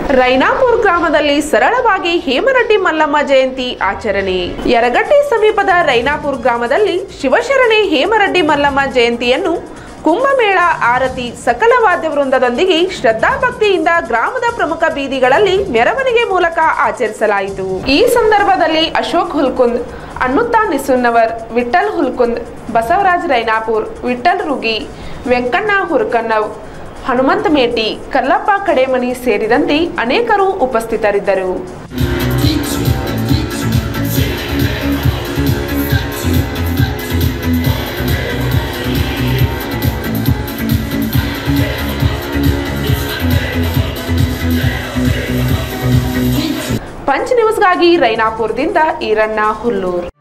ರೈನಾಪುರ್ ಗ್ರಾಮದಲ್ಲಿ ಸರಳವಾಗಿ ಹೇಮರೆಡ್ಡಿ ಮಲ್ಲಮ್ಮ ಜಯಂತಿ ಆಚರಣೆ ಯರಗಟ್ಟಿ ಸಮೀಪದ ರೈನಾಪುರ್ ಗ್ರಾಮದಲ್ಲಿ ಶಿವಶರಣೆ ಹೇಮರೆಡ್ಡಿ ಮಲ್ಲಮ್ಮ ಜಯಂತಿಯನ್ನು ಕುಂಭಮೇಳ ಆರತಿ ಸಕಲ ವಾದ್ಯ ವೃಂದದೊಂದಿಗೆ ಶ್ರದ್ಧಾಭಕ್ತಿಯಿಂದ ಗ್ರಾಮದ ಪ್ರಮುಖ ಬೀದಿಗಳಲ್ಲಿ ಮೆರವಣಿಗೆ ಮೂಲಕ ಆಚರಿಸಲಾಯಿತು ಈ ಸಂದರ್ಭದಲ್ಲಿ ಅಶೋಕ್ ಹುಲ್ಕುಂದ್ ಅನ್ನುತ್ತಾ ನಿಸುನ್ನವರ್ ವಿಠಲ್ ಹುಲ್ಕುಂದ್ ಬಸವರಾಜ್ ರೈನಾಪುರ್ ವಿಠಲ್ ರುಗಿ ವೆಂಕಣ್ಣ ಹುರ್ಕನ್ನವ್ ಹನುಮಂತ ಮೇಟಿ ಕಲ್ಲಪ್ಪ ಕಡೆಮನಿ ಸೇರಿದಂತೆ ಅನೇಕರು ಉಪಸ್ಥಿತರಿದ್ದರು ಪಂಚ್ ನ್ಯೂಸ್ಗಾಗಿ ರೈನಾಪುರದಿಂದ ಈರಣ್ಣ ಹುಲ್ಲೂರ್